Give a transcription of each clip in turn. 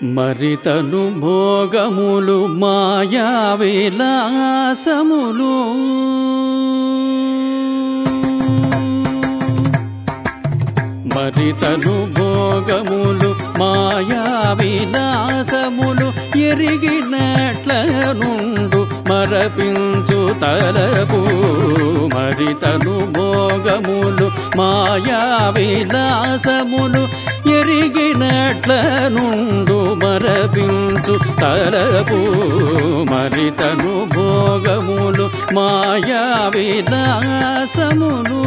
మరితను భోగములు మాయా విలాసములు మరితను భోగములు మాయా విలాసములు ఎరిగినట్ల నుండు మరపించు తలపు మరితను భోగములు మాయా విలాసములు ఎరిగినట్ల నుండు మరపించు తలపు మరితను భోగములు మాయా విలాసములు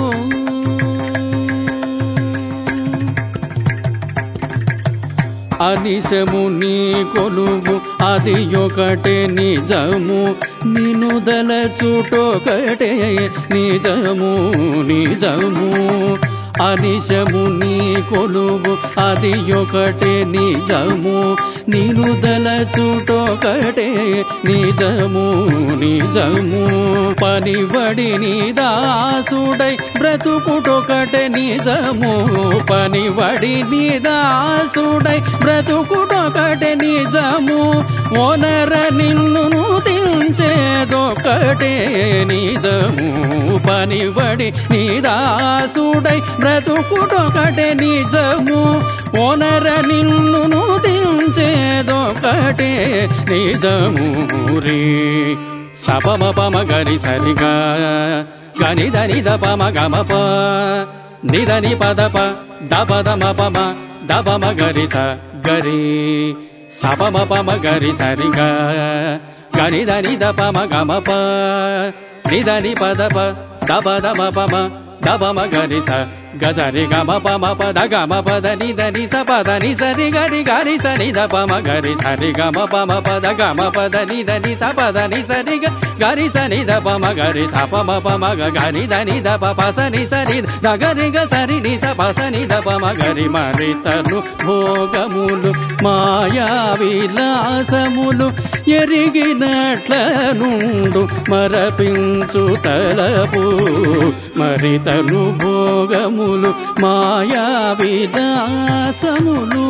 అనిశము నీ కొలువు అది ఒకటే నిజము నినుదల చుటొకటే నిజము నిజము అనిశము నీ కొలువు అది ఒకటే నిజము నినుదల చుటొకటే నిజము నిజము పనివడి నీ దాసుడై బ్రతుకుటొకటే నిజము పనివడి నీ దాసుడై బ్రతుకుటొకటే నిజము ఓనర నిన్ను దించేదొకటే నిజము పనివడి నీ దాసుడై బ్రతుకుటొకటే నిజము ఓనర నిన్ను దించేదొకటే నిజము రే సపమ పమ గరి సరిగా గని దని దపమ గమప నిదని పదప దపదమ పమ దపమ గరి స గరి సపమ పమ గరి సరిగా గని దని దపమ గమప నిదని పదప దపదమ పమ దపమ గరి స గజరి గమ పమ పద గమ పద నిదని స పద ని సరి గరి గరి సరి ద పమ గరి సరి గమ పమ పద గమ పద నిదని స పద ని సరి గ గరి సని ద పమ గరి స పమ పమ గ గరి దని ద ప ప సని సరి ద గరి గ సరి ని స ప సని ద పమ గరి మరి తను భోగములు మాయా విలాసములు ఎరిగినట్ల నుండు మరపించు తలపు మరి తను భోగములు మాయా విలాసములు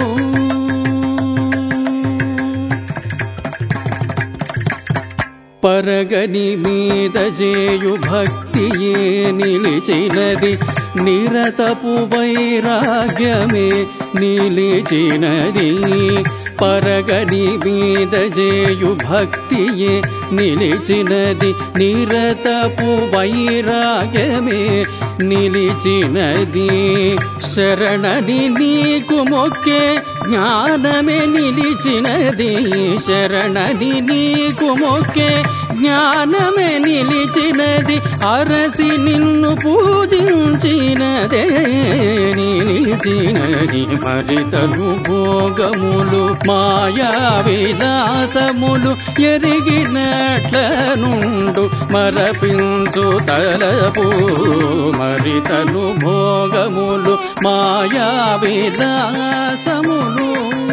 పరగని మీద చేయు భక్తియే నిలిచినది నిరతపు వైరాగ్యమే నిలిచినది పరగని మీద చేయు భక్తియే నిలిచినది నిరతపు వైరాగ్యమే నిలిచినది శరణని నీకు మొక్కే జ్ఞానమే నిలిచినది శరణని నీకు మొక్కే జ్ఞానమే నిలిచినది అరసి నిన్ను పూజించినదే నిలిచినది మరితను భోగములు మాయా విలాసములు ఎరిగినట్ల నుండు మరపించు తలపు మరితను భోగములు మాయా విలాసములు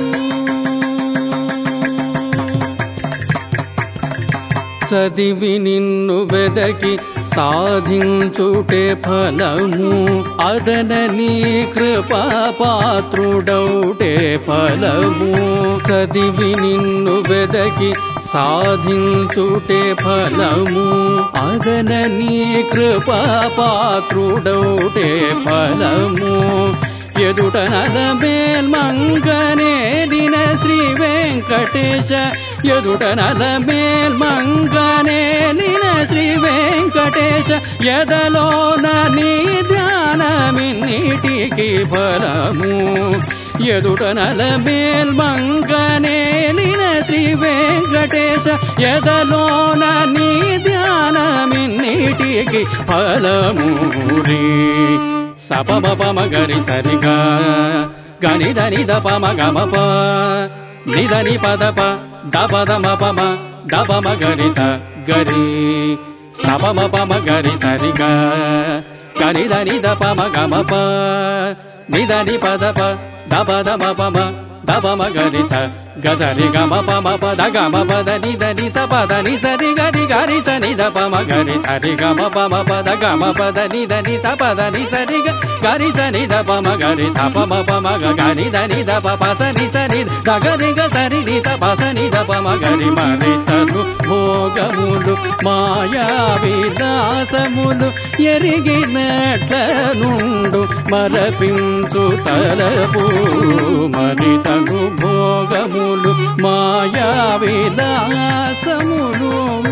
చదివి నిన్ను వెదకి సాధించుటే ఫలము అదన నీ కృపా పాత్రుడౌటే ఫలము చదివి నిన్ను వెదకి సాధించుటే ఫలము అదన నీ కృపా పాత్రుడౌటే ఫలము ఎదుట నలమేల్ మంగనేలిన శ్రీ వెంకటేశ ఎదుట నలమేల్ మంగనేలిన శ్రీ వెంకటేశ ఎదలోన నీ ధ్యానమిన్నిటికి ఫలము ఎదుట నలమేల్ మంగనేలిన శ్రీ వెంకటేశ ఎదలోన నీ ధ్యానమిన్నిటికి ఫలము రే సపమ పమ గరి సరిగా గని దని ద పమ గమ ప నిదని పద ప దపదమ పమ దపమ గరి స గరి సపమ పమ గరి సరిగా గని దని ద పమ గమ ప నిదని పద ప దపదమ పమ దప మగరి స గజరి గమ పమ పద గమ పద ని దని స పద ని సరి గరి గరి స ని ద పమ గరి సరి గమ పమ పద గమ పద ని దని స పద ని సరి గ గరి స ని ద పమ గరి స పమ పమ గ గరి ద ని ద ప ప స ని స ని ద గరి గ సరి ని స ప స ని ద పమ గరి మరి తను భోగములు మాయా విలాసములు ఎరిగినట్ల నుండు మరపించు తలపు మరి తను భోగములు మాయా విలాసములు